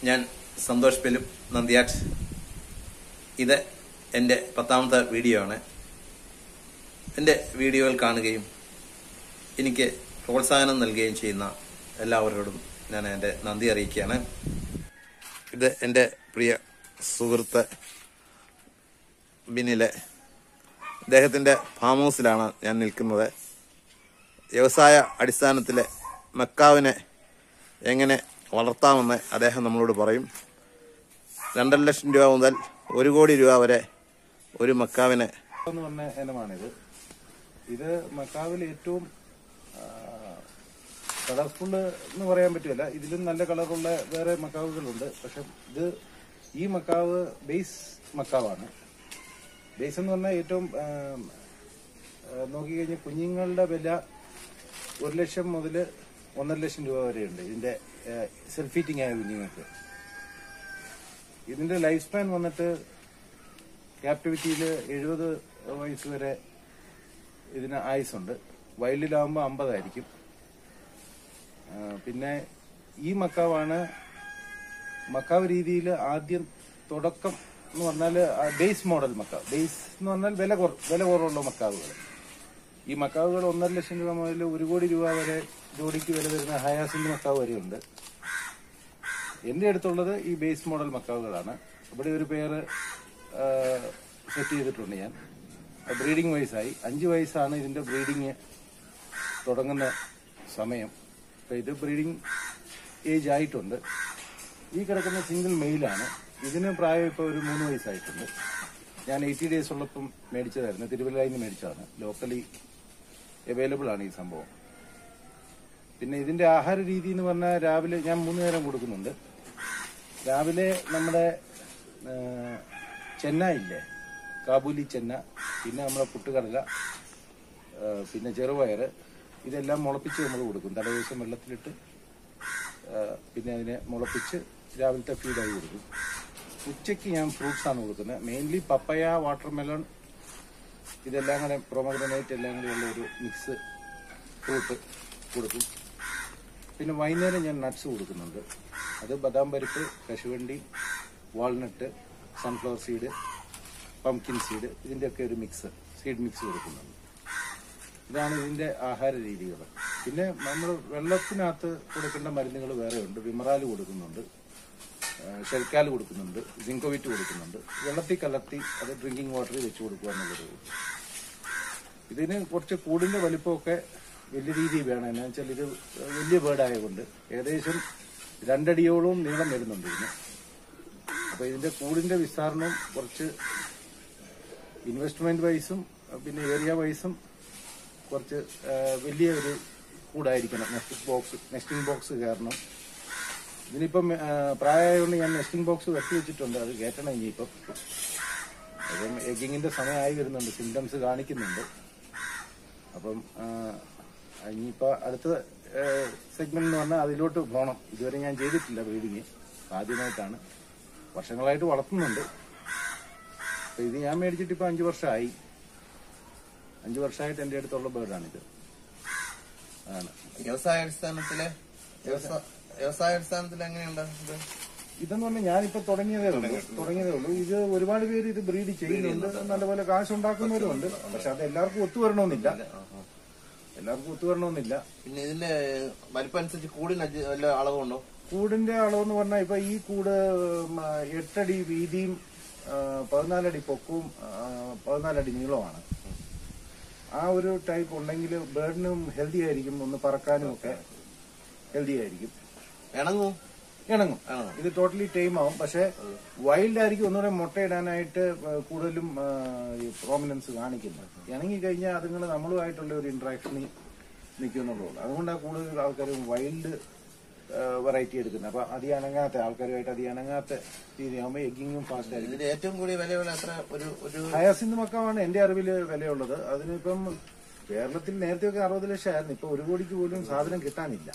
ഞാൻ സന്തോഷ് പെലും നന്ദിയാട്ട് ഇത് എൻ്റെ പത്താമത്തെ വീഡിയോ ആണ് എൻ്റെ വീഡിയോകൾ കാണുകയും എനിക്ക് പ്രോത്സാഹനം നൽകുകയും ചെയ്യുന്ന എല്ലാവരോടും ഞാൻ എൻ്റെ നന്ദി അറിയിക്കുകയാണ് ഇത് എൻ്റെ പ്രിയ സുഹൃത്ത് ബിനിലെ അദ്ദേഹത്തിൻ്റെ ഫാം ഹൗസിലാണ് ഞാൻ നിൽക്കുന്നത് വ്യവസായ അടിസ്ഥാനത്തിലെ മക്കാവിനെ എങ്ങനെ വളർത്താമെന്ന് അദ്ദേഹം നമ്മളോട് പറയും രണ്ടര ലക്ഷം രൂപ മുതൽ ഒരു കോടി രൂപ വരെ ഒരു മക്കാവിനെ എന്ന് പറഞ്ഞ ഇനമാണിത് ഇത് മക്കാവിൽ ഏറ്റവും കളർഫുൾ എന്ന് പറയാൻ പറ്റില്ല ഇതിലും നല്ല കളറുള്ള വേറെ മക്കാവുകളുണ്ട് പക്ഷെ ഇത് ഈ മക്കാവ് ബേസ് മക്കാവാണ് ബേസ് എന്ന് പറഞ്ഞാൽ ഏറ്റവും ആ, ആ, നോക്കിക്കഴിഞ്ഞാൽ കുഞ്ഞുങ്ങളുടെ വില ഒരു ലക്ഷം മുതൽ ഒന്നര ലക്ഷം രൂപ വരെയുണ്ട് ഇതിന്റെ സെൽഫ് ഫീറ്റിംഗ് ആയ കുഞ്ഞുങ്ങൾക്ക് ഇതിന്റെ ലൈഫ് സ്പാൻ വന്നിട്ട് ക്യാപ്റ്റിവിറ്റിയിൽ എഴുപത് വയസ്സ് വരെ ഇതിന് ആയുസുണ്ട് വൈൽഡിലാവുമ്പോൾ അമ്പതായിരിക്കും ആ, പിന്നെ ഈ മക്കാവാണ് മക്കാവ് രീതിയിൽ ആദ്യം തുടക്കം എന്ന് പറഞ്ഞാൽ ബേസ് മോഡൽ മക്കാവ് ബേസ് എന്ന് പറഞ്ഞാൽ വില കുറ വില കുറവുള്ള മക്കാവുകൾ ഈ മക്കാവുകൾ ഒന്നര ലക്ഷം രൂപ മുതൽ ഒരു കോടി രൂപ വരെ ജോഡിക്ക് വില വരുന്ന ഹയാസിന്റെ മക്കാവ് വരെയുണ്ട് എന്റെ അടുത്തുള്ളത് ഈ ബേസ് മോഡൽ മക്കാവുകളാണ് ഇവിടെ ഒരു പേര് സെറ്റ് ചെയ്തിട്ടുണ്ട് ഞാൻ ബ്രീഡിംഗ് വയസ്സായി അഞ്ച് വയസ്സാണ് ഇതിന്റെ ബ്രീഡിങ് തുടങ്ങുന്ന സമയം അപ്പൊ ഇത് ബ്രീഡിംഗ് ഏജ് ആയിട്ടുണ്ട് ഈ കിടക്കുന്ന സിംഗിൾ മെയിലാണ് ഇതിന് പ്രായം ഇപ്പോൾ ഒരു മൂന്ന് വയസ്സായിട്ടുണ്ട് ഞാൻ എയ്റ്റി ഡേയ്സ് ഉള്ളപ്പം മേടിച്ചതായിരുന്നു തിരുവല്ലയിൽ നിന്ന് മേടിച്ചതാണ് ലോക്കലി അവൈലബിൾ ആണ് ഈ സംഭവം പിന്നെ ഇതിന്റെ ആഹാര രീതി എന്ന് പറഞ്ഞാൽ രാവിലെ ഞാൻ മൂന്ന് നേരം കൊടുക്കുന്നുണ്ട് രാവിലെ നമ്മുടെ ആ, ചെന്ന ഇല്ലേ കാബൂലി ചെന്ന പിന്നെ നമ്മുടെ പുട്ടുകടല ആ, പിന്നെ ചെറുപയർ ഇതെല്ലാം മുളപ്പിച്ച് നമ്മൾ കൊടുക്കും തലേദിവസം വെള്ളത്തിലിട്ട് ആ, പിന്നെ അതിനെ മുളപ്പിച്ച് രാവിലത്തെ ഫീഡായി കൊടുക്കും ഉച്ചയ്ക്ക് ഞാൻ ഫ്രൂട്ട്സ് ആണ് കൊടുക്കുന്നത് മെയിൻലി പപ്പയ വാട്ടർമെലൺ ഇതെല്ലാം കൂടെ പ്രൊമഗ്രനേറ്റ് എല്ലാം കൂടെ ഉള്ള ഒരു മിക്സ് ഫ്രൂട്ട് കൊടുക്കും പിന്നെ വൈകുന്നേരം ഞാൻ നട്ട്സ് കൊടുക്കുന്നുണ്ട് അത് ബദാം പരിപ്പ് കശുവണ്ടി walnut sunflower seed pumpkin seed ഇതിൻ്റെയൊക്കെ ഒരു മിക്സ് സീഡ് മിക്സ് കൊടുക്കുന്നുണ്ട് ഇതാണ് ഇതിന്റെ ആഹാര രീതികൾ പിന്നെ നമ്മൾ വെള്ളത്തിനകത്ത് കൊടുക്കേണ്ട മരുന്നുകൾ വേറെ ഉണ്ട് വിമറാൽ കൊടുക്കുന്നുണ്ട് ആ, ഷെൽക്കാൽ കൊടുക്കുന്നുണ്ട് സിങ്കോവിറ്റ് കൊടുക്കുന്നുണ്ട് വെള്ളത്തിൽ കലർത്തി അത് ഡ്രിങ്കിങ് വാട്ടറിൽ വെച്ച് കൊടുക്കുക എന്നുള്ളത് ഇതിന് കുറച്ച് കൂടിന്റെ വലിപ്പമൊക്കെ വലിയ രീതിയിൽ വേണം എന്നാ വെച്ചാൽ ഇത് വലിയ ബേർഡായതുകൊണ്ട് ഏകദേശം രണ്ടടിയോളം നീളം വരുന്നുണ്ട് ഇതിന് അപ്പൊ ഇതിന്റെ കൂടിന്റെ വിസ്താരണവും കുറച്ച് ഇൻവെസ്റ്റ്മെന്റ് വൈസും പിന്നെ ഏരിയ വൈസും കുറച്ച് ആ, വലിയ ഒരു കൂടായിരിക്കണം നെസ്റ്റിംഗ് ബോക്സ് നെസ്റ്റിംഗ് ബോക്സ് കയറണം ഇതിനിപ്പം ആ, പ്രായമായതുകൊണ്ട് ഞാൻ നെസ്റ്റിംഗ് ബോക്സ് വെട്ടി വെച്ചിട്ടുണ്ട് അത് കയറ്റണം ഇനിയിപ്പം അപ്പം എഗ്ഗിങ്ങിന്റെ സമയമായി വരുന്നുണ്ട് സിംറ്റംസ് കാണിക്കുന്നുണ്ട് അപ്പം ആ, ഇനിയിപ്പോ അടുത്ത സെഗ്മെന്റ് എന്ന് പറഞ്ഞാൽ അതിലോട്ട് പോകണം ഇതുവരെ ഞാൻ ചെയ്തിട്ടില്ല ബ്രീഡിങ് ആദ്യമായിട്ടാണ് വർഷങ്ങളായിട്ട് വളർത്തുന്നുണ്ട് അപ്പൊ ഇത് ഞാൻ മേടിച്ചിട്ട് ഇപ്പൊ അഞ്ചു വർഷമായി അഞ്ചു വർഷമായിട്ട് എന്റെ അടുത്തുള്ള ബേർഡാണിത് ആണ് വ്യവസായ അടിസ്ഥാനത്തിലെ വ്യവസായ വ്യവസായ അടിസ്ഥാനത്തിൽ എങ്ങനെയുണ്ട് ഇത് ഇതെന്ന് പറഞ്ഞാൽ ഞാനിപ്പോ തുടങ്ങിയതേ ഉള്ളൂ തുടങ്ങിയതേ ഉള്ളൂ ഇത് ഒരുപാട് പേര് ഇത് ബ്രീഡ് ചെയ്യുന്നുണ്ട് നല്ലപോലെ കാശ് ഉണ്ടാക്കുന്നവരുണ്ട് പക്ഷെ അത് എല്ലാവർക്കും ഒത്തുവരണമെന്നില്ല എല്ലാവർക്കും ഒത്തുവരണമെന്നില്ല പിന്നെ ഇതിന്റെ വലിപ്പം അനുസരിച്ച് കൂടിന് അജ് വല്ല അളവുണ്ടോ കൂടിന്റെ അളവെന്ന് പറഞ്ഞാൽ ഇപ്പൊ ഈ കൂട് ഉം, ആ, എട്ടടി വീതിയും ആ, പതിനാലടി പൊക്കവും ആ, പതിനാലടി നീളമാണ് ആ ഒരു ടൈപ്പ് ഉണ്ടെങ്കിൽ ബേർഡിനും ഹെൽത്തി ആയിരിക്കും ഒന്ന് പറക്കാനും ഒക്കെ ഹെൽത്തി ആയിരിക്കും ഇണങ്ങൂ ഇണങ്ങും ഇണങ്ങും. ഇത് ടോട്ടലി ടൈം ആവും പക്ഷെ വൈൽഡ് ആയിരിക്കും ഒന്നുകൂടെ മുട്ടയിടാനായിട്ട് ആ, കൂടുതലും പ്രോമിനൻസ് കാണിക്കുന്നത് ഇണങ്ങി കഴിഞ്ഞാൽ അതുങ്ങൾ നമ്മളുമായിട്ടുള്ള ഒരു ഇന്ററാക്ഷനിൽ നിൽക്കുന്നുള്ളൂ അതുകൊണ്ടാണ് കൂടുതൽ ആൾക്കാരും വൈൽഡ് വെറൈറ്റി എടുക്കുന്നത് അപ്പൊ അതി അനങ്ങാത്ത ആൾക്കാരുമായിട്ട് അതി അനങ്ങാത്ത രീതിയാകുമ്പോൾ എഗ്ഗിങ്ങും ഫാസ്റ്റ് ആയിരിക്കും ഇതിന്റെ ഏറ്റവും കൂടിയ വിലയുള്ള എത്ര ഒരു ഒരു ഹയാസിന്റെ മക്കമാണ് എന്റെ അറിവിൽ വിലയുള്ളത് അതിനിപ്പം കേരളത്തിൽ നേരത്തെയൊക്കെ അറുപത് ലക്ഷം ആയിരുന്നു ഇപ്പൊ ഒരു കോടിക്ക് പോലും സാധനം കിട്ടാനില്ല